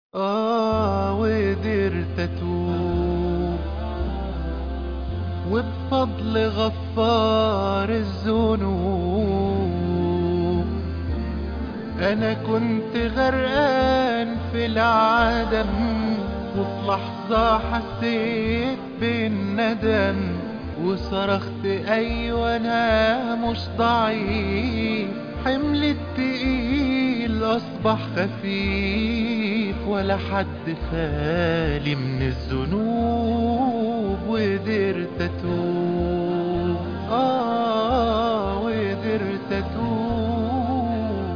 آه وقدرت أتوب وبفضل غفار الذنوب أنا كنت غرقان في العدم وفي لحظة حسيت بالندم وصرخت أيوة أنا مش ضعيف حمل التقيل أصبح خفيف ولا حد خالي من الذنوب وقدرت أتوب آه وقدرت أتوب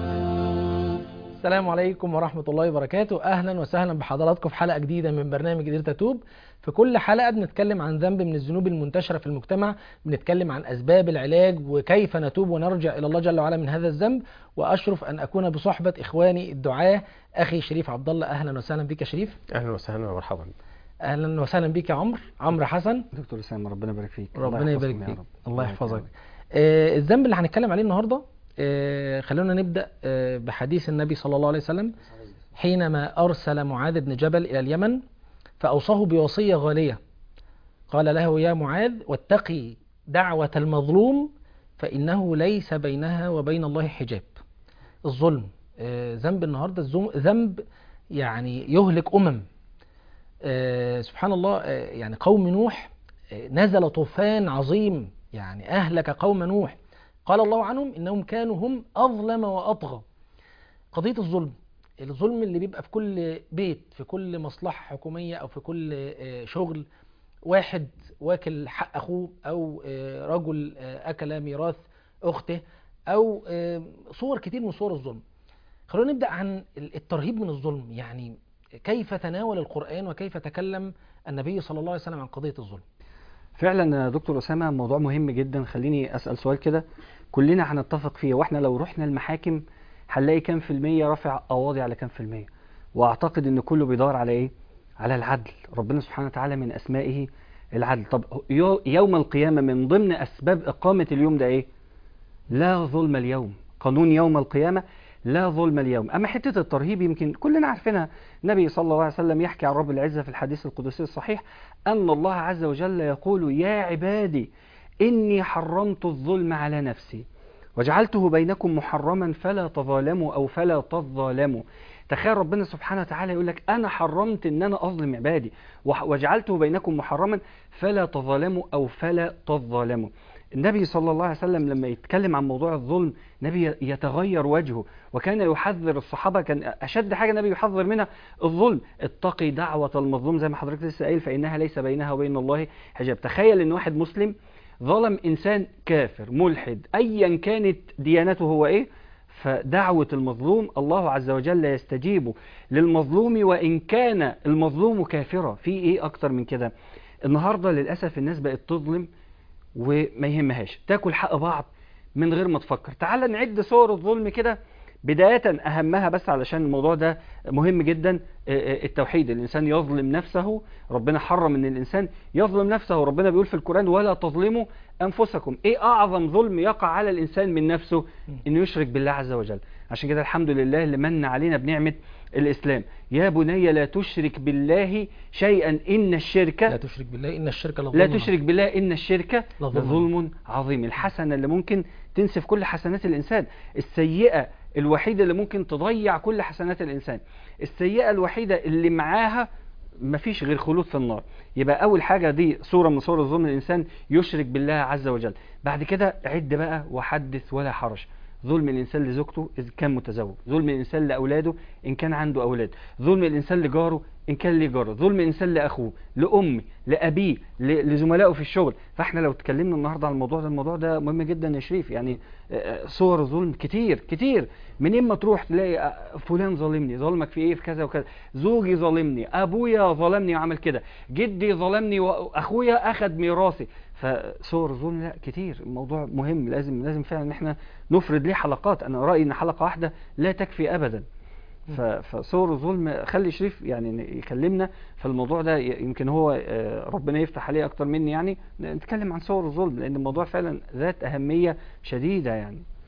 السلام عليكم ورحمة الله وبركاته أهلا وسهلا بحضراتكم في حلقة جديدة من برنامج قدرت أتوب في كل حلقة بنتكلم عن ذنب من الذنوب المنتشرة في المجتمع بنتكلم عن أسباب العلاج وكيف نتوب ونرجع إلى الله جل وعلا من هذا الذنب وأشرف أن أكون بصحبة إخواني الدعاة أخي شريف عبد الله أهلا وسهلا بك يا شريف اهلا وسهلا ومرحبا أهلا وسهلا بك يا عمرو عمرو حسن دكتور اسامه ربنا يبارك فيك الله ربنا يحفظكم يبارك يا فيك رب. الله يبارك يحفظك يا رب. آه، الذنب اللي هنتكلم عليه النهارده آه، خلونا نبدا آه، بحديث النبي صلى الله عليه وسلم حينما ارسل معاذ بن جبل الى اليمن فاوصاه بوصيه غاليه قال له يا معاذ واتقي دعوه المظلوم فانه ليس بينها وبين الله حجاب الظلم آه، ذنب النهارده الزم- ذنب يعني يهلك امم آه، سبحان الله آه، يعني قوم نوح آه، نزل طوفان عظيم يعني أهلك قوم نوح قال الله عنهم إنهم كانوا هم أظلم وأطغى قضية الظلم الظلم اللي بيبقى في كل بيت في كل مصلحة حكومية أو في كل آه، شغل واحد واكل حق أخوه أو آه، رجل آه، أكل ميراث أخته أو آه، صور كتير من صور الظلم خلونا نبدأ عن الترهيب من الظلم يعني كيف تناول القرآن وكيف تكلم النبي صلى الله عليه وسلم عن قضية الظلم فعلا يا دكتور اسامه موضوع مهم جدا خليني اسال سؤال كده كلنا هنتفق فيه واحنا لو رحنا المحاكم هنلاقي كام في المية رافع قواضي على كام في المية واعتقد ان كله بيدور على ايه على العدل ربنا سبحانه وتعالى من اسمائه العدل طب يو- يوم القيامه من ضمن اسباب اقامه اليوم ده ايه لا ظلم اليوم قانون يوم القيامة لا ظلم اليوم أما حتة الترهيب يمكن كلنا عارفينها النبي صلى الله عليه وسلم يحكي عن رب العزة في الحديث القدسي الصحيح أن الله عز وجل يقول يا عبادي إني حرمت الظلم على نفسي وجعلته بينكم محرما فلا تظالموا أو فلا تظالموا تخيل ربنا سبحانه وتعالى يقول لك أنا حرمت إن أنا أظلم عبادي وح- وجعلته بينكم محرما فلا تظالموا أو فلا تظالموا النبي صلى الله عليه وسلم لما يتكلم عن موضوع الظلم نبي يتغير وجهه وكان يحذر الصحابة كان أشد حاجة النبي يحذر منها الظلم اتقي دعوة المظلوم زي ما حضرتك لسه قايل فإنها ليس بينها وبين الله حجاب تخيل إن واحد مسلم ظلم إنسان كافر ملحد أيا كانت ديانته هو إيه فدعوة المظلوم الله عز وجل يستجيب للمظلوم وإن كان المظلوم كافرا في إيه أكتر من كده النهاردة للأسف الناس بقت تظلم وما يهمهاش تاكل حق بعض من غير ما تفكر تعال نعد صور الظلم كده بداية أهمها بس علشان الموضوع ده مهم جدا آه، آه، التوحيد الإنسان يظلم نفسه ربنا حرم إن الإنسان يظلم نفسه ربنا بيقول في القرآن ولا تظلموا أنفسكم إيه أعظم ظلم يقع على الإنسان من نفسه إنه يشرك بالله عز وجل عشان كده الحمد لله اللي من علينا بنعمة الإسلام يا بني لا تشرك بالله شيئا إن الشرك لا تشرك بالله إن الشرك لظلم لا عظيم. تشرك بالله إن الشرك لظلم. لظلم عظيم الحسنة اللي ممكن تنسف كل حسنات الإنسان السيئة الوحيدة اللي ممكن تضيع كل حسنات الإنسان السيئة الوحيدة اللي معاها مفيش غير خلود في النار يبقى أول حاجة دي صورة من صور الظلم الإنسان يشرك بالله عز وجل بعد كده عد بقى وحدث ولا حرج ظلم الإنسان لزوجته إذا كان متزوج ظلم الإنسان لأولاده إن كان عنده أولاد ظلم الإنسان لجاره إن كان ليه جاره ظلم الإنسان لأخوه لأمه لأبيه ل- لزملائه في الشغل فإحنا لو اتكلمنا النهاردة عن الموضوع ده الموضوع ده مهم جدا يا شريف يعني آه، صور الظلم كتير كتير منين ما تروح تلاقي آه، فلان ظالمني ظلمك في ايه في كذا وكذا زوجي ظالمني ابويا ظلمني وعمل كده جدي ظلمني واخويا اخذ ميراثي فصور الظلم لا كتير الموضوع مهم لازم لازم فعلا ان احنا نفرد ليه حلقات انا رايي ان حلقه واحده لا تكفي ابدا ف- فصور الظلم خلي شريف يعني يكلمنا في الموضوع ده ي- يمكن هو آه، ربنا يفتح عليه اكتر مني يعني نتكلم عن صور الظلم لان الموضوع فعلا ذات اهميه شديده يعني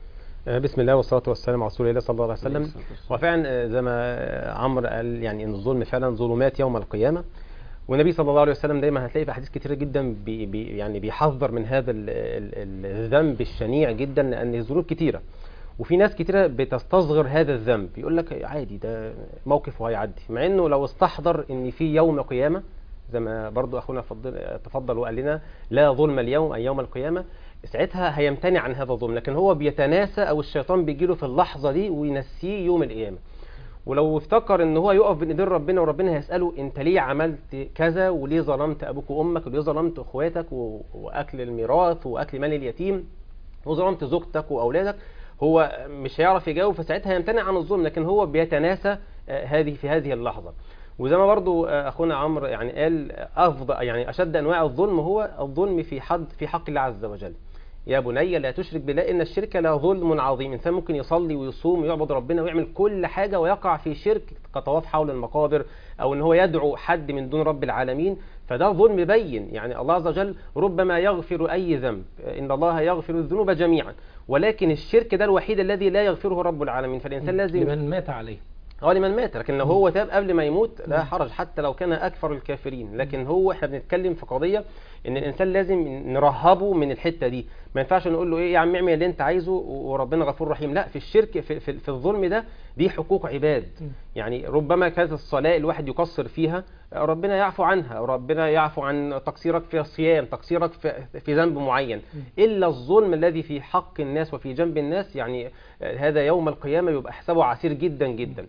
آه، بسم الله والصلاة والسلام على رسول الله صلى الله عليه وسلم وفعلا آه، زي ما آه، عمرو قال يعني ان الظلم فعلا ظلمات يوم القيامة والنبي صلى الله عليه وسلم دايما هتلاقي في احاديث كتيرة جدا بي بي يعني بيحذر من هذا ال- ال- الذنب الشنيع جدا لان الذنوب كتيرة وفي ناس كتيرة بتستصغر هذا الذنب يقول لك عادي ده موقف وهيعدي مع انه لو استحضر ان في يوم قيامة زي ما برضو اخونا فضل تفضل وقال لنا لا ظلم اليوم اي يوم القيامة ساعتها هيمتنع عن هذا الظلم لكن هو بيتناسى او الشيطان بيجيله في اللحظة دي وينسيه يوم القيامة ولو افتكر ان هو يقف بين ايدين ربنا وربنا هيساله انت ليه عملت كذا وليه ظلمت ابوك وامك وليه ظلمت اخواتك و... واكل الميراث واكل مال اليتيم وظلمت زوجتك واولادك هو مش هيعرف يجاوب فساعتها يمتنع عن الظلم لكن هو بيتناسى آه، هذه في هذه اللحظه وزي ما برضو آه، اخونا عمرو يعني قال آه، افضل يعني اشد انواع الظلم هو الظلم في حد في حق الله عز وجل يا بني لا تشرك بالله ان الشرك لظلم عظيم انسان ممكن يصلي ويصوم ويعبد ربنا ويعمل كل حاجه ويقع في شرك كطواف حول المقابر او ان هو يدعو حد من دون رب العالمين فده ظلم بين يعني الله عز وجل ربما يغفر اي ذنب ان الله يغفر الذنوب جميعا ولكن الشرك ده الوحيد الذي لا يغفره رب العالمين فالانسان لازم لمن مات عليه اه لمن مات لكن لو هو تاب قبل ما يموت لا حرج حتى لو كان اكثر الكافرين لكن هو احنا بنتكلم في قضيه ان الانسان لازم نرهبه من الحته دي ما ينفعش نقول له ايه يا عم اعمل اللي انت عايزه وربنا غفور رحيم لا في الشرك في, في, في الظلم ده دي حقوق عباد يعني ربما كانت الصلاه الواحد يقصر فيها ربنا يعفو عنها ربنا يعفو عن تقصيرك في الصيام تقصيرك في, في ذنب معين الا الظلم الذي في حق الناس وفي جنب الناس يعني هذا يوم القيامه يبقى حسابه عسير جدا جدا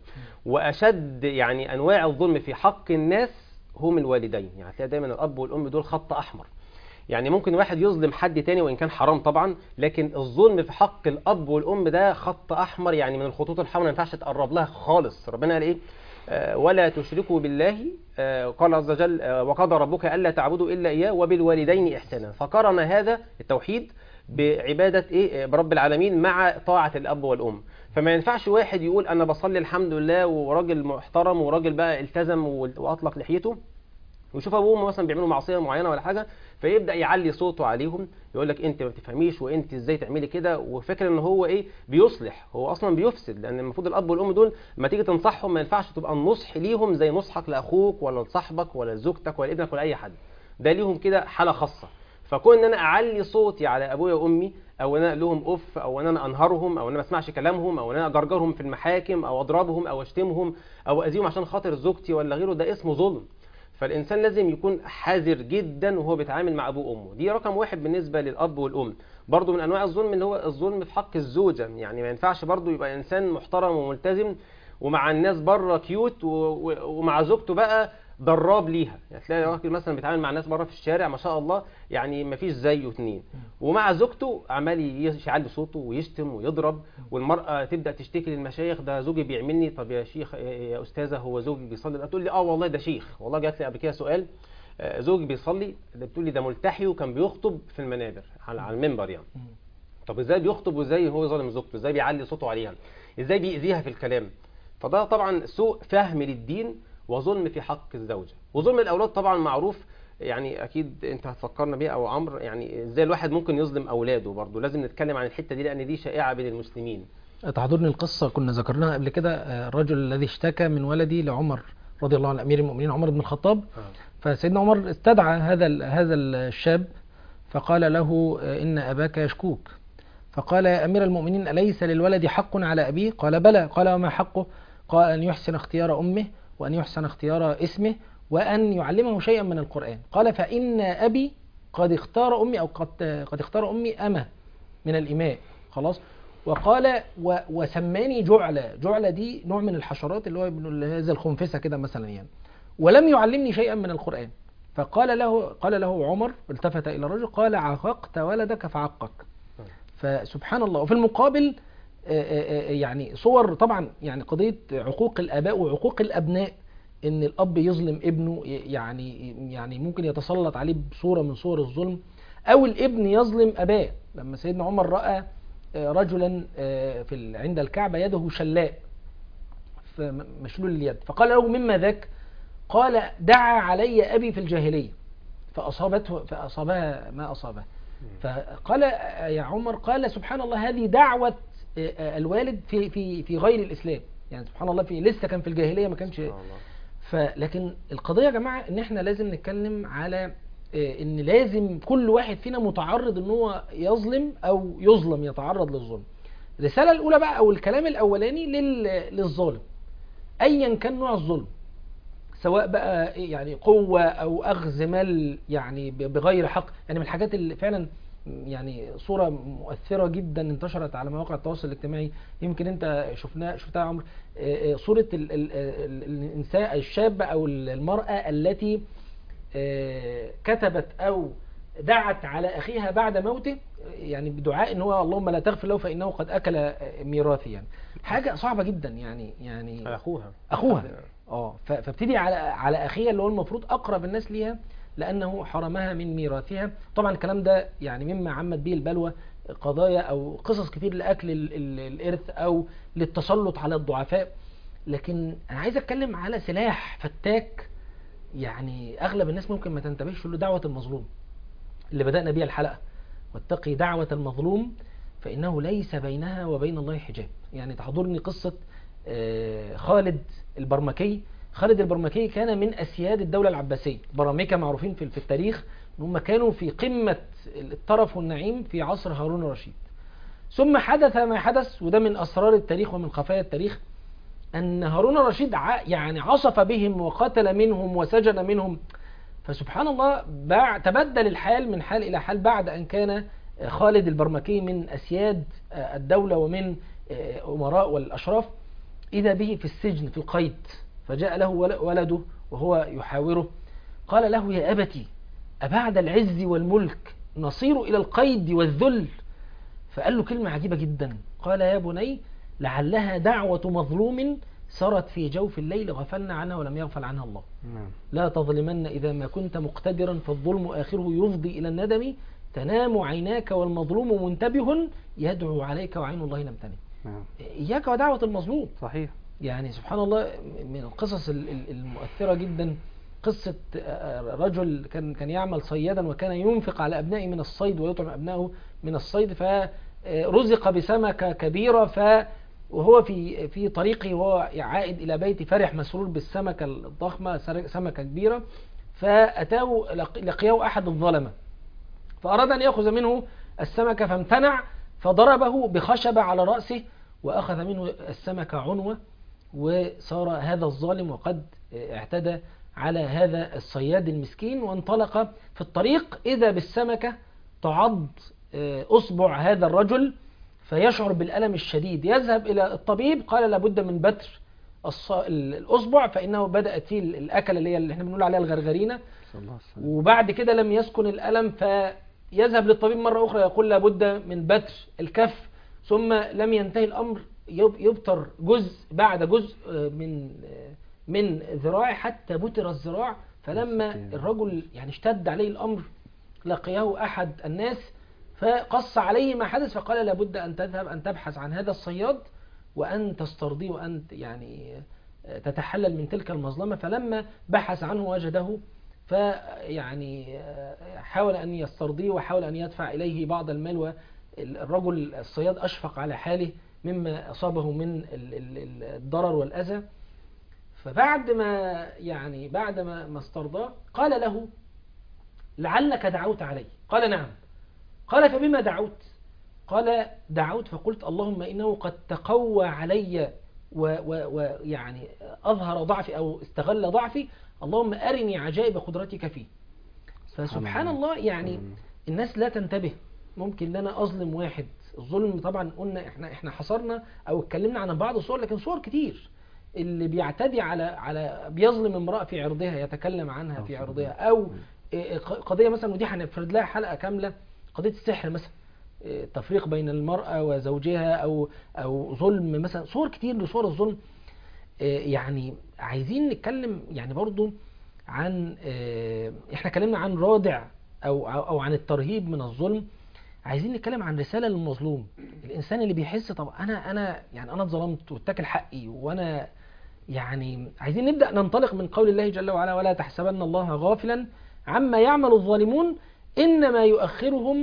واشد يعني انواع الظلم في حق الناس هم الوالدين يعني تلاقي دايما الاب والام دول خط احمر يعني ممكن واحد يظلم حد تاني وان كان حرام طبعا لكن الظلم في حق الاب والام ده خط احمر يعني من الخطوط الحمراء ما ينفعش تقرب لها خالص ربنا قال ايه آه ولا تشركوا بالله آه قال عز وجل آه وقضى ربك الا تعبدوا الا اياه وبالوالدين احسانا فقرن هذا التوحيد بعباده ايه برب العالمين مع طاعه الاب والام فما ينفعش واحد يقول انا بصلي الحمد لله وراجل محترم وراجل بقى التزم واطلق لحيته ويشوف ابوه وامه مثلا بيعملوا معصيه معينه ولا حاجه فيبدا يعلي صوته عليهم يقول لك انت ما بتفهميش وانت ازاي تعملي كده وفكر ان هو ايه بيصلح هو اصلا بيفسد لان المفروض الاب والام دول لما تيجي تنصحهم ما ينفعش تبقى النصح ليهم زي نصحك لاخوك ولا لصاحبك ولا لزوجتك ولا ابنك ولا اي حد ده ليهم كده حاله خاصه فكون ان انا اعلي صوتي على ابويا وامي او ان انا اقول لهم اوف او ان انا انهرهم او ان انا ما اسمعش كلامهم او ان انا اجرجرهم في المحاكم او اضربهم او اشتمهم او اذيهم عشان خاطر زوجتي ولا غيره ده اسمه ظلم فالإنسان لازم يكون حذر جدا وهو بيتعامل مع أبوه وأمه دي رقم واحد بالنسبة للأب والأم برضو من أنواع الظلم اللي هو الظلم في حق الزوجة يعني ما ينفعش برضو يبقى إنسان محترم وملتزم ومع الناس بره كيوت و... و... ومع زوجته بقى ضراب ليها يعني تلاقي راجل مثلا بيتعامل مع الناس بره في الشارع ما شاء الله يعني ما فيش زيه اتنين ومع زوجته عمال يعلي صوته ويشتم ويضرب والمرأة تبدأ تشتكي للمشايخ ده زوجي بيعملني طب يا شيخ يا أستاذة هو زوجي بيصلي تقول لي اه والله ده شيخ والله جات لي قبل كده سؤال آه زوجي بيصلي ده بتقول لي ده ملتحي وكان بيخطب في المنابر على, على المنبر يعني طب ازاي بيخطب وازاي هو ظالم زوجته ازاي بيعلي صوته عليها ازاي بيأذيها في الكلام فده طبعا سوء فهم للدين وظلم في حق الزوجة وظلم الأولاد طبعا معروف يعني أكيد أنت هتفكرنا بيه أو عمرو يعني إزاي الواحد ممكن يظلم أولاده برضه لازم نتكلم عن الحتة دي لأن دي شائعة بين المسلمين تحضرني القصة كنا ذكرناها قبل كده الرجل الذي اشتكى من ولدي لعمر رضي الله عن أمير المؤمنين عمر بن الخطاب فسيدنا عمر استدعى هذا هذا الشاب فقال له إن أباك يشكوك فقال يا أمير المؤمنين أليس للولد حق على أبيه قال بلى قال وما حقه قال أن يحسن اختيار أمه وأن يحسن اختيار اسمه وأن يعلمه شيئا من القرآن قال فإن أبي قد اختار أمي أو قد, قد اختار أمي أمة من الإماء خلاص وقال و وسماني جعلة جعلة دي نوع من الحشرات اللي هو ابن هذا الخنفسة كده مثلا يعني ولم يعلمني شيئا من القرآن فقال له قال له عمر التفت إلى الرجل قال عققت ولدك فعقك فسبحان الله وفي المقابل يعني صور طبعا يعني قضية عقوق الآباء وعقوق الأبناء إن الأب يظلم ابنه يعني يعني ممكن يتسلط عليه بصورة من صور الظلم أو الابن يظلم أباه لما سيدنا عمر رأى رجلا في عند الكعبة يده شلاء مشلول اليد فقال له مما ذاك قال دعا علي أبي في الجاهلية فأصابته فأصابها ما أصابه فقال يا عمر قال سبحان الله هذه دعوة آه، آه، الوالد في في في غير الاسلام يعني سبحان الله في لسه كان في الجاهليه ما كانش سبحان الله. فلكن القضيه يا جماعه ان احنا لازم نتكلم على آه، ان لازم كل واحد فينا متعرض ان هو يظلم او يظلم يتعرض للظلم الرساله الاولى بقى او الكلام الاولاني لل- للظالم ايا كان نوع الظلم سواء بقى يعني قوة أو أخذ مال يعني ب- بغير حق يعني من الحاجات اللي فعلا يعني صورة مؤثرة جدا انتشرت على مواقع التواصل الاجتماعي يمكن انت شفناها شفتها يا عمرو آه، آه، صورة ال- ال- ال- الإنسان الشاب أو المرأة التي آه، كتبت أو دعت على أخيها بعد موته يعني بدعاء ان هو اللهم لا تغفر له فإنه قد أكل آه، ميراثي يعني حاجة صعبة جدا يعني يعني اخوها اخوها اه ف- فابتدي على على اخيها اللي هو المفروض اقرب الناس ليها لانه حرمها من ميراثها طبعا الكلام ده يعني مما عمت به البلوى قضايا او قصص كتير لاكل ال- ال- الارث او للتسلط على الضعفاء لكن انا عايز اتكلم على سلاح فتاك يعني اغلب الناس ممكن ما تنتبهش له دعوه المظلوم اللي بدانا بيها الحلقه واتقي دعوه المظلوم فانه ليس بينها وبين الله حجاب يعني تحضرني قصه آه، خالد البرمكي خالد البرمكي كان من اسياد الدوله العباسيه برامكه معروفين في في التاريخ ان هم كانوا في قمه الطرف والنعيم في عصر هارون الرشيد ثم حدث ما حدث وده من اسرار التاريخ ومن خفايا التاريخ ان هارون الرشيد ع- يعني عصف بهم وقتل منهم وسجن منهم فسبحان الله بع- تبدل الحال من حال إلى حال بعد أن كان خالد البرمكي من أسياد الدولة ومن أمراء والأشراف إذا به في السجن في القيد فجاء له ول- ولده وهو يحاوره قال له يا أبتي أبعد العز والملك نصير إلى القيد والذل فقال له كلمة عجيبة جدا قال يا بني لعلها دعوة مظلوم سرت في جوف الليل غفلنا عنها ولم يغفل عنها الله نعم لا تظلمن إذا ما كنت مقتدرا فالظلم آخره يفضي إلى الندم تنام عيناك والمظلوم منتبه يدعو عليك وعين الله لم تنم نعم إياك ودعوة المظلوم صحيح يعني سبحان الله من القصص ال- ال- المؤثرة جدا قصة آه، رجل كان كان يعمل صيادا وكان ينفق على أبنائه من الصيد ويطعم أبنائه من الصيد فرزق بسمكة كبيرة ف وهو في في طريقه وهو عائد إلى بيته فرح مسرور بالسمكة الضخمة سر- سمكة كبيرة فأتاه لق- لقيه أحد الظلمة فأراد أن يأخذ منه السمكة فامتنع فضربه بخشبة على رأسه وأخذ منه السمكة عنوة وصار هذا الظالم وقد اعتدى على هذا الصياد المسكين وانطلق في الطريق إذا بالسمكة تعض آه، أصبع هذا الرجل فيشعر بالألم الشديد يذهب إلى الطبيب قال لابد من بتر الص- ال- الأصبع فإنه بدأت فيه الأكلة اللي هي اللي احنا بنقول عليها الغرغرينة صلى الله عليه وسلم وبعد كده لم يسكن الألم فيذهب للطبيب مرة أخرى يقول لابد من بتر الكف ثم لم ينتهي الأمر يب- يبتر جزء بعد جزء آه، من آه، من ذراعه حتى بتر الذراع فلما ستين. الرجل يعني اشتد عليه الأمر لقيه أحد الناس فقص عليه ما حدث فقال لابد أن تذهب أن تبحث عن هذا الصياد وأن تسترضيه وأن يعني آه، تتحلل من تلك المظلمة فلما بحث عنه وجده فيعني آه، حاول أن يسترضيه وحاول أن يدفع إليه بعض المال والرجل الصياد أشفق على حاله مما أصابه من ال- ال- ال- الضرر والأذى فبعد ما يعني بعد ما ما استرضاه قال له لعلك دعوت علي قال نعم قال فبما دعوت قال دعوت فقلت اللهم إنه قد تقوى علي ويعني أظهر ضعفي أو استغل ضعفي اللهم أرني عجائب قدرتك فيه فسبحان الله يعني الناس لا تنتبه ممكن ان انا اظلم واحد الظلم طبعا قلنا احنا احنا حصرنا او اتكلمنا عن بعض الصور لكن صور كتير اللي بيعتدي على على بيظلم امرأة في عرضها يتكلم عنها في عرضها او إيه، ق- قضية مثلا ودي هنفرد لها حلقة كاملة قضية السحر مثلا إيه، التفريق بين المرأة وزوجها او او ظلم مثلا صور كتير لصور الظلم إيه، يعني عايزين نتكلم يعني برضو عن إيه، احنا اتكلمنا عن رادع او او أو عن الترهيب من الظلم عايزين نتكلم عن رسالة للمظلوم الإنسان اللي بيحس طب أنا أنا يعني أنا اتظلمت واتاكل حقي وأنا يعني عايزين نبدأ ننطلق من قول الله جل وعلا ولا تحسبن الله غافلا عما يعمل الظالمون إنما يؤخرهم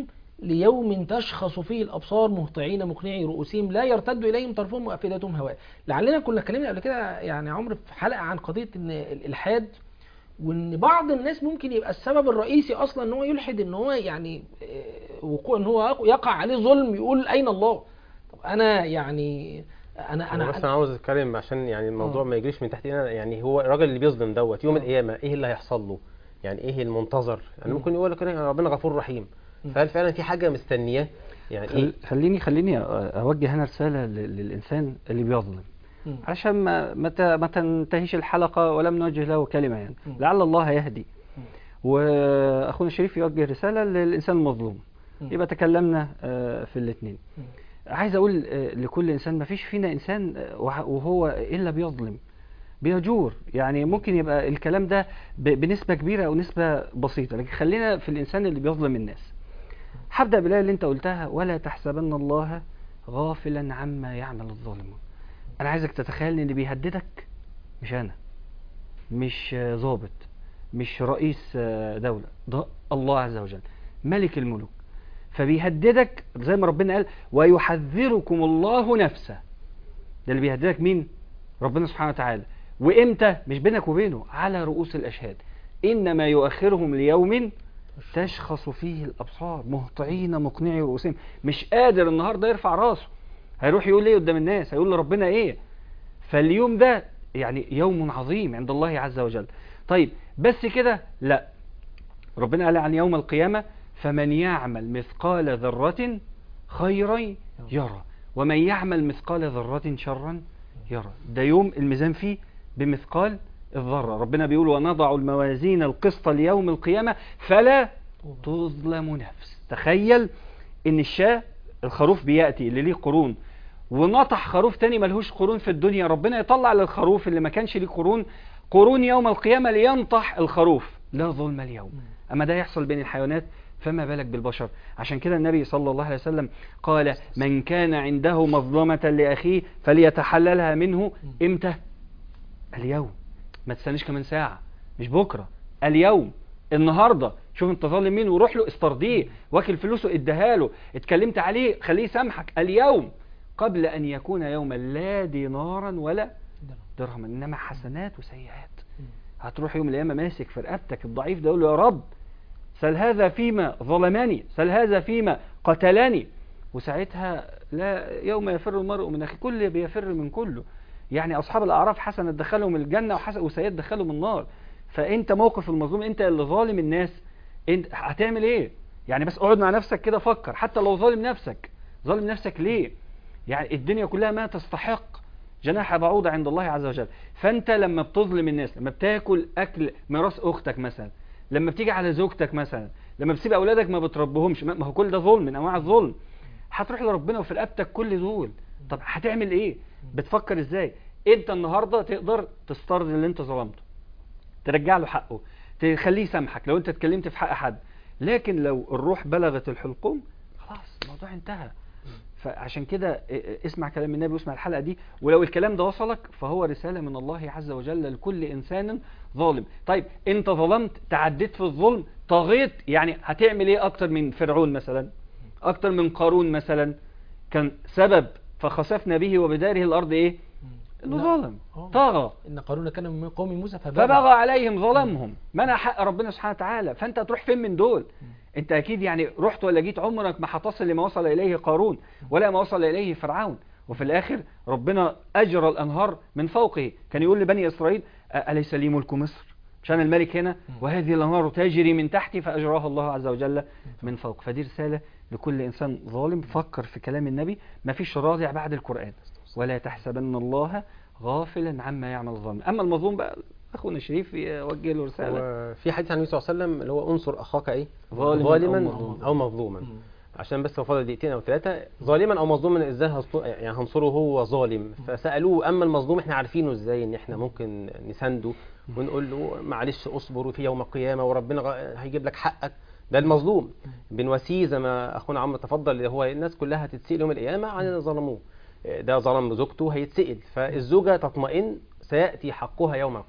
ليوم تشخص فيه الابصار مهطعين مقنعي رؤوسهم لا يرتد اليهم طرفهم وافئدتهم هواء لعلنا كنا اتكلمنا قبل كده يعني يا عمرو في حلقه عن قضيه ان الالحاد وان بعض الناس ممكن يبقى السبب الرئيسي اصلا ان هو يلحد ان هو يعني آه، وقوع ان هو يقع عليه ظلم يقول اين الله طب انا يعني انا انا بس انا انا عاوز اتكلم عشان يعني الموضوع آه. ما يجريش من تحت ايدينا يعني هو الراجل اللي بيظلم دوت يوم آه. القيامه ايه اللي هيحصل له يعني ايه المنتظر يعني مم. ممكن يقول لك كده ربنا غفور رحيم مم. فهل فعلا في حاجه مستنياه يعني ايه خل... خليني خليني أ- اوجه هنا رساله ل- للانسان اللي بيظلم مم. عشان ما ما, ت... ما تنتهيش الحلقه ولم نوجه له كلمه يعني مم. لعل الله يهدي مم. واخونا الشريف يوجه رساله للانسان المظلوم مم. يبقى تكلمنا آه، في الاثنين مم. عايز اقول آه، لكل انسان ما فيش فينا انسان آه، وه- وهو الا بيظلم بيجور يعني ممكن يبقى الكلام ده ب- بنسبة كبيرة أو نسبة بسيطة لكن خلينا في الإنسان اللي بيظلم الناس هبدأ بالآية اللي أنت قلتها ولا تحسبن الله غافلا عما يعمل الظالمون أنا عايزك تتخيل إن اللي بيهددك مش أنا مش آه، ضابط مش رئيس آه، دولة ده الله عز وجل ملك الملوك فبيهددك زي ما ربنا قال ويحذركم الله نفسه ده اللي بيهددك مين ربنا سبحانه وتعالى وامتى مش بينك وبينه على رؤوس الاشهاد انما يؤخرهم ليوم تشخص فيه الابصار مهطعين مقنعي رؤوسهم مش قادر النهارده يرفع راسه هيروح يقول ايه قدام الناس هيقول لربنا ايه فاليوم ده يعني يوم عظيم عند الله عز وجل طيب بس كده لا ربنا قال عن يوم القيامة فمن يعمل مثقال ذرة خيرا يرى ومن يعمل مثقال ذرة شرا يرى ده يوم الميزان فيه بمثقال الذرة ربنا بيقول ونضع الموازين القسط ليوم القيامة فلا تظلم نفس تخيل ان الشاة الخروف بيأتي اللي ليه قرون ونطح خروف تاني ملهوش قرون في الدنيا ربنا يطلع للخروف اللي ما كانش ليه قرون قرون يوم القيامة لينطح الخروف لا ظلم اليوم أما ده يحصل بين الحيوانات فما بالك بالبشر عشان كده النبي صلى الله عليه وسلم قال من كان عنده مظلمة لأخيه فليتحللها منه إمتى اليوم ما تستنيش كمان ساعة مش بكرة اليوم النهاردة شوف انت ظالم مين وروح له استرضيه واكل فلوسه اديها له اتكلمت عليه خليه يسامحك اليوم قبل ان يكون يوما لا دينارا ولا درهما انما حسنات وسيئات هتروح يوم القيامه ماسك في رقبتك الضعيف ده يقول له يا رب سل هذا فيما ظلمني سل هذا فيما قتلني وساعتها لا يوم يفر المرء من اخيه كل بيفر من كله يعني اصحاب الاعراف حسنه تدخلهم الجنه وحسن وسيئات تدخلهم النار فانت موقف المظلوم انت اللي ظالم الناس انت هتعمل ايه يعني بس اقعد مع نفسك كده فكر حتى لو ظالم نفسك ظالم نفسك ليه يعني الدنيا كلها ما تستحق جناح بعوضة عند الله عز وجل فانت لما بتظلم الناس لما بتاكل اكل ميراث اختك مثلا لما بتيجي على زوجتك مثلا لما بتسيب اولادك ما بتربهمش ما ما هو كل ده ظلم من انواع الظلم هتروح لربنا وفي رقبتك كل دول طب هتعمل ايه بتفكر ازاي انت النهارده تقدر تسترضي اللي انت ظلمته ترجع له حقه تخليه يسامحك لو انت اتكلمت في حق حد لكن لو الروح بلغت الحلقوم خلاص الموضوع انتهى فعشان كده ا- ا- اسمع كلام النبي واسمع الحلقة دي ولو الكلام ده وصلك فهو رسالة من الله عز وجل لكل إنسان ظالم طيب انت ظلمت تعديت في الظلم طغيت يعني هتعمل ايه اكتر من فرعون مثلا اكتر من قارون مثلا كان سبب فخسفنا به وبداره الارض ايه انه لا. ظالم آه. طغى ان قارون كان من قوم موسى فبغى عليهم ظلمهم منع حق ربنا سبحانه وتعالى فانت هتروح فين من دول انت اكيد يعني رحت ولا جيت عمرك ما هتصل لما وصل اليه قارون ولا ما وصل اليه فرعون وفي الاخر ربنا اجرى الانهار من فوقه كان يقول لبني اسرائيل أ- اليس لي ملك مصر مش انا الملك هنا وهذه الانهار تجري من تحتي فاجراها الله عز وجل من فوق فدي رساله لكل انسان ظالم فكر في كلام النبي ما فيش رادع بعد القران ولا تحسبن الله غافلا عما يعمل الظالم اما المظلوم بقى اخونا الشريف يوجه له رساله هو في حديث عن النبي صلى الله عليه وسلم اللي هو انصر اخاك ايه ظالما ظالما أو مظلوما. او مظلوما عشان بس هو فاضل دقيقتين او ثلاثه ظالما او مظلوما ازاي هص- يعني هنصره هو ظالم فسالوه اما المظلوم احنا عارفينه ازاي ان احنا ممكن نسنده ونقول له معلش اصبر في يوم القيامه وربنا غ- هيجيب لك حقك ده المظلوم بنواسيه زي ما اخونا عمرو تفضل اللي هو الناس كلها هتتسال يوم القيامه عن اللي ظلموه ده ظلم زوجته هيتسال فالزوجه تطمئن سياتي حقها يوم القيامه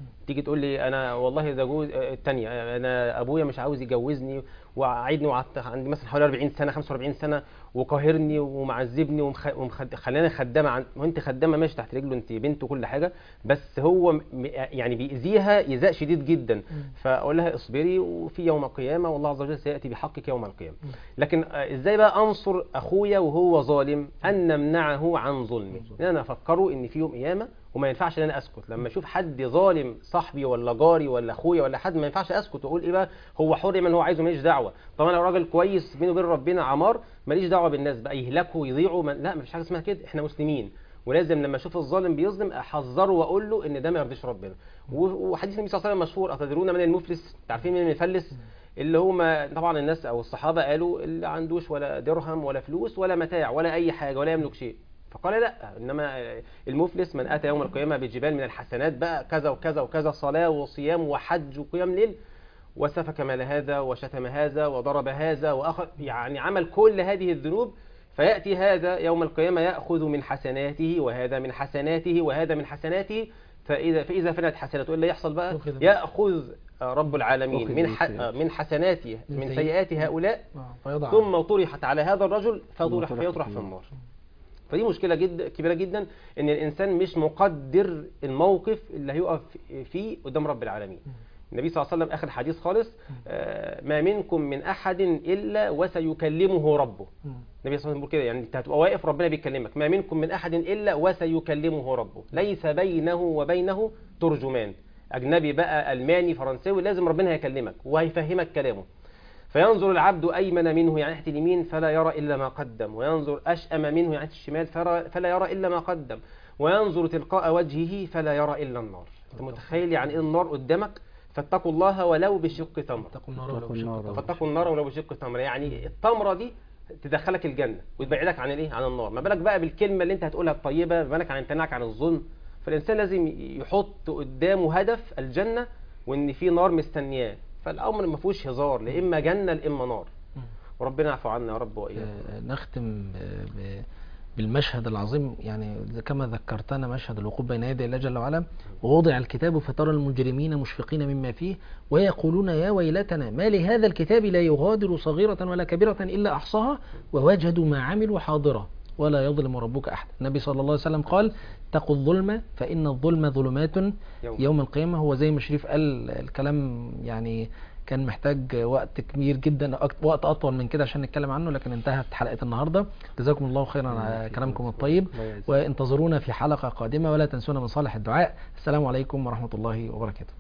تيجي تقول لي انا والله ده جوز آه، التانية انا ابويا مش عاوز يجوزني وقعدني وقعدت عندي مثلا حوالي 40 سنه 45 سنه وقاهرني ومعذبني ومخلاني خدامه عن... وانت خدامه ماشي تحت رجله انت بنت وكل حاجه بس هو م... يعني بيأذيها ايذاء شديد جدا فاقول لها اصبري وفي يوم القيامه والله عز وجل سياتي بحقك يوم القيامه لكن آه، ازاي بقى انصر اخويا وهو ظالم ان نمنعه عن ظلمه ان انا افكره ان في يوم قيامه وما ينفعش ان انا اسكت لما اشوف حد ظالم صاحبي ولا جاري ولا اخويا ولا حد ما ينفعش اسكت واقول ايه بقى هو حر من هو عايزه ماليش دعوه طبعا لو راجل كويس بينه وبين ربنا عمار ماليش دعوه بالناس بقى يهلكوا يضيعوا من... لا مفيش حاجه اسمها كده احنا مسلمين ولازم لما اشوف الظالم بيظلم احذره واقول له ان ده ما يرضيش ربنا و- وحديث النبي صلى الله عليه وسلم مشهور اتدرون من المفلس عارفين مين المفلس اللي هو طبعا الناس او الصحابه قالوا اللي عندوش ولا درهم ولا فلوس ولا متاع ولا اي حاجه ولا يملك شيء فقال لا انما المفلس من اتى يوم القيامه بجبال من الحسنات بقى كذا وكذا وكذا صلاه وصيام وحج وقيام ليل وسفك مال هذا وشتم هذا وضرب هذا واخذ يعني عمل كل هذه الذنوب فياتي هذا يوم القيامه ياخذ من حسناته وهذا من حسناته وهذا من حسناته فاذا فاذا فنت حسناته ايه اللي يحصل بقى أخذ من- ياخذ رب العالمين أخذ من من ح- سيئاته. من حسناته من من سيئ- سيئات هؤلاء آه، فيضع ثم طرحت على هذا الرجل فطرح طرحت فيطرح في في النار. النار فدي مشكله جدا كبيره جدا ان الانسان مش مقدر الموقف اللي هيقف فيه قدام رب العالمين النبي صلى الله عليه وسلم اخر حديث خالص آه، ما منكم من احد الا وسيكلمه ربه مم. النبي صلى الله عليه وسلم بيقول كده يعني انت هتبقى واقف ربنا بيكلمك ما منكم من احد الا وسيكلمه ربه ليس بينه وبينه ترجمان اجنبي بقى الماني فرنساوي لازم ربنا هيكلمك وهيفهمك كلامه فينظر العبد ايمن منه يعني ناحيه اليمين فلا يرى الا ما قدم وينظر اشأم منه يعني ناحيه الشمال فلا فلا يرى الا ما قدم وينظر تلقاء وجهه فلا يرى الا النار انت متخيل يعني ايه النار قدامك فاتقوا الله ولو بشق تمر اتقوا النار ولو اتقوا بشق النار تمرة. فاتقوا النار ولو بشق تمره يعني التمره دي تدخلك الجنه وتبعدك عن الايه عن النار ما بالك بقى بالكلمه اللي انت هتقولها الطيبه ما بالك عن امتناعك عن الظلم فالانسان لازم يحط قدامه هدف الجنه وان في نار مستنياه فالامر ما فيهوش هزار لا اما جنه لا اما نار مم. وربنا يعفو عنا يا رب واياكم آه، نختم آه، ب- بالمشهد العظيم يعني كما ذكرتنا مشهد الوقوف بين يدي الله جل وعلا ووضع الكتاب فترى المجرمين مشفقين مما فيه ويقولون يا ويلتنا ما لهذا الكتاب لا يغادر صغيرة ولا كبيرة إلا أحصاها ووجدوا ما عملوا حاضرا ولا يظلم ربك أحد النبي صلى الله عليه وسلم قال اتقوا الظلم فإن الظلم ظلمات يوم. يوم القيامة هو زي ما شريف قال الكلام يعني كان محتاج وقت كبير جدا أك- وقت أطول من كده عشان نتكلم عنه لكن انتهت حلقة النهاردة جزاكم الله خيرا على كلامكم الطيب الله يعزك. وانتظرونا في حلقة قادمة ولا تنسونا من صالح الدعاء السلام عليكم ورحمة الله وبركاته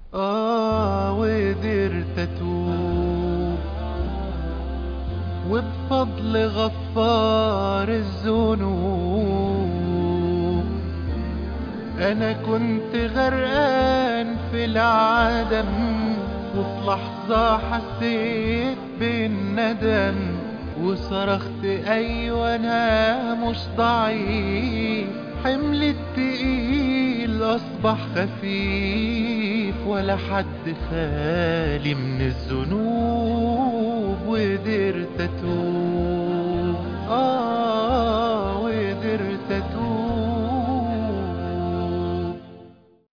آه وقدرت أتوب وبفضل غفار الذنوب أنا كنت غرقان في العدم وفي لحظة حسيت بالندم وصرخت أيوة أنا مش ضعيف حمل التقيل أصبح خفيف ولا حد خالي من الذنوب وقدرت أتوب آه